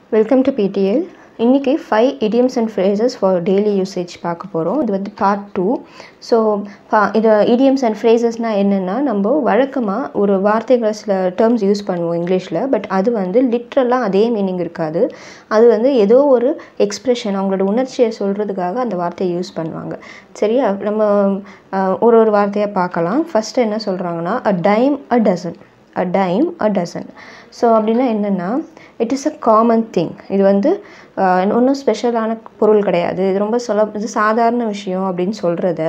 welcome to PDL இன்றைக்கி five idioms and phrases for daily usage பார்க்க போகிறோம் இது வந்து பார்ட் டூ ஸோ பா இது idioms அண்ட் ஃப்ரேசஸ்னால் என்னென்னா நம்ம வழக்கமாக ஒரு வார்த்தைகளை சில டேர்ம்ஸ் யூஸ் பண்ணுவோம் இங்கிலீஷில் பட் அது வந்து லிட்ரலாக அதே மீனிங் இருக்காது அது வந்து ஏதோ ஒரு எக்ஸ்ப்ரெஷன் அவங்களோட உணர்ச்சியை சொல்கிறதுக்காக அந்த வார்த்தையை யூஸ் பண்ணுவாங்க சரியா நம்ம அஹ், ஒரு ஒரு வார்த்தையாக பார்க்கலாம் ஃபஸ்ட்டு என்ன சொல்கிறாங்கன்னா a dime a dozen a dime a dozen so அப்படின்னா என்னென்னா it is a common thing இது வந்து ஒன்றும் ஸ்பெஷலான பொருள் கிடையாது இது ரொம்ப சொல்ல இது சாதாரண விஷயம் அப்படின்னு சொல்கிறத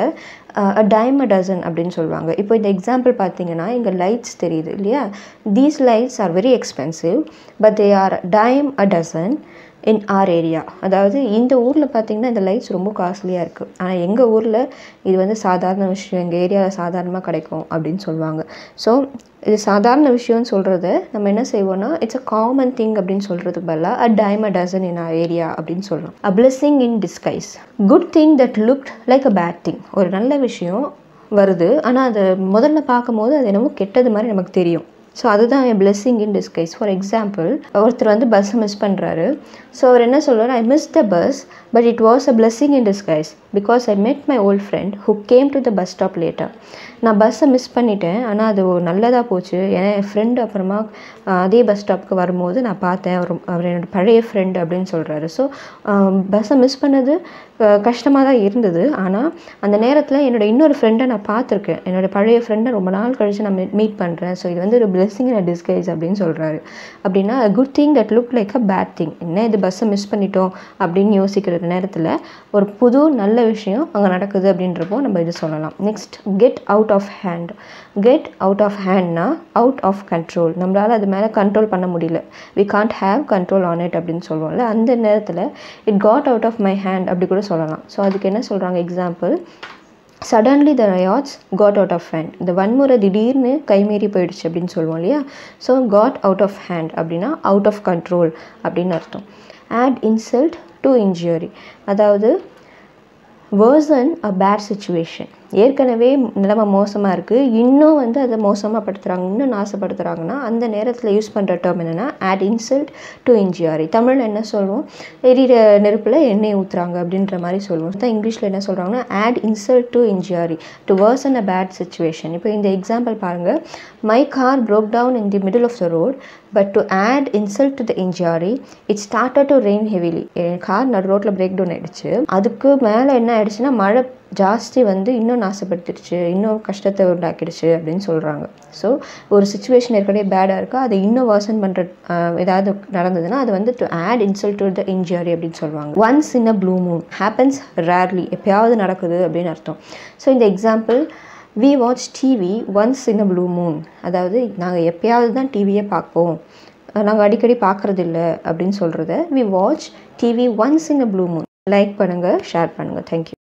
அ டைம் அ டசன் அப்படின்னு சொல்லுவாங்க இப்போ இந்த எக்ஸாம்பிள் பார்த்தீங்கன்னா இங்கே லைட்ஸ் தெரியுது இல்லையா these lights are very expensive but they are dime a dozen in our area அதாவது இந்த ஊரில் பார்த்தீங்கன்னா இந்த லைட்ஸ் ரொம்ப காஸ்ட்லியாக இருக்குது ஆனால் எங்கள் ஊரில் இது வந்து சாதாரண விஷயம் எங்கள் ஏரியாவில் சாதாரணமாக கிடைக்கும் அப்படின்னு சொல்லுவாங்க ஸோ இது சாதாரண விஷயம்னு சொல்கிறத நம்ம என்ன செய்வோம்னா இட்ஸ் அ காமன் திங் அப்படின்னு சொல்கிறதுக்கு பதிலாக a dime a dozen in our area அப்படின்னு சொல்கிறோம் a blessing in disguise good thing that look like a bad thing ஒரு நல்ல விஷயம் வருது ஆனால் அது முதல்ல பார்க்கும்போது அது என்னமோ கெட்டது மாதிரி நமக்கு தெரியும் ஸோ அதுதான் என் blessing in disguise for example ஒருத்தர் வந்து பஸ்ஸை மிஸ் பண்ணுறாரு ஸோ அவர் என்ன சொல்றாரு I miss the bus but it was a blessing in disguise because I met my old friend who came to the bus stop later நான் பஸ்ஸை miss பண்ணிட்டேன் ஆனால் அது ஒரு நல்லதாக போச்சு ஏன்னா என் ஃப்ரெண்டு அப்புறமா ஆஹ், அதே பஸ் ஸ்டாப்புக்கு வரும்போது நான் பார்த்தேன் அவர் அவர் என்னோட பழைய ஃப்ரெண்ட் அப்படின்னு சொல்கிறாரு ஸோ பஸ்ஸை மிஸ் பண்ணது கஷ்டமாக தான் இருந்தது ஆனால் அந்த நேரத்தில் என்னோட இன்னொரு ஃப்ரெண்டை நான் பார்த்துருக்கேன் என்னோட பழைய ஃப்ரெண்டை ரொம்ப நாள் கழித்து நான் மீட் பண்ணுறேன் ஸோ இது வந்து ஒரு பிளெஸ்ஸிங் அண்ட் டிஸ்கைஸ் அப்படின்னு சொல்கிறாரு அப்படின்னா good thing that look like a bad thing என்ன இது பஸ்ஸை மிஸ் பண்ணிட்டோம் அப்படின்னு யோசிக்கிற நேரத்தில் ஒரு புது நல்ல விஷயம் அங்கே நடக்குது அப்படின்றப்போ நம்ம இது சொல்லலாம் next get out of hand get out of ஹேண்ட்னா அவுட் ஆஃப் கண்ட்ரோல் நம்மளால் அது மேலே கண்ட்ரோல் பண்ண முடியல we can't have control on it அப்படின்னு சொல்லுவோம்ல அந்த நேரத்தில் it got out of my hand அப்படி கூட சொல்லலாம் ஸோ அதுக்கு என்ன சொல்கிறாங்க example suddenly the riots got out of hand இந்த வன்முறை திடீர்னு கைமீறி போயிடுச்சு அப்படின்னு சொல்லுவோம் இல்லையா so got out of hand அப்படின்னா அவுட் ஆஃப் கண்ட்ரோல் அப்படின்னு அர்த்தம் ஆட் இன்சல்ட் டு இன்ஜுரி அதாவது வேர்சன் அ பேட் சுச்சுவேஷன் ஏற்கனவே நிலைமை மோசமாக இருக்குது இன்னும் வந்து அதை மோசமாக படுத்துகிறாங்க இன்னும் நாசப்படுத்துகிறாங்கன்னா அந்த நேரத்தில் யூஸ் பண்ணுற டேர்ம் என்னென்னா ஆட் இன்சல்ட் டு இன்ஜியாரி தமிழில் என்ன சொல்லுவோம் எரியிற நெருப்பில் எண்ணெய் ஊற்றுறாங்க அப்படின்ற மாதிரி சொல்லுவோம் தான் இங்கிலீஷில் என்ன சொல்கிறாங்கன்னா add insult to injury to worsen a bad situation இப்போ இந்த எக்ஸாம்பிள் பாருங்கள் my car broke down in the middle of the road but to add insult to the injury it started to rain heavily என் car நடு ரோட்டில் break down ஆயிடுச்சு அதுக்கு மேலே என்ன ஆயிடுச்சுன்னா மழை ஜாஸ்தி வந்து இன்னும் நாசப்படுத்திடுச்சு இன்னும் கஷ்டத்தை உண்டாக்கிடுச்சு அப்படின்னு சொல்கிறாங்க ஸோ ஒரு சுச்சுவேஷன் ஏற்கனவே பேடாக இருக்கா அதை இன்னும் வேர்சன் பண்ணுற ஏதாவது நடந்ததுன்னா அது வந்து to add insult to the injury அப்படின்னு சொல்லுவாங்க once in a blue moon happens rarely எப்பயாவது நடக்குது அப்படின்னு அர்த்தம் ஸோ இந்த example we watch TV once in a blue moon அதாவது நாங்கள் எப்பயாவது தான் டிவியே பார்ப்போம் நாங்கள் அடிக்கடி பார்க்குறது இல்லை அப்படின்னு சொல்கிறத we watch TV once in a blue moon like பண்ணுங்கள் ஷேர் பண்ணுங்கள் தேங்க்யூ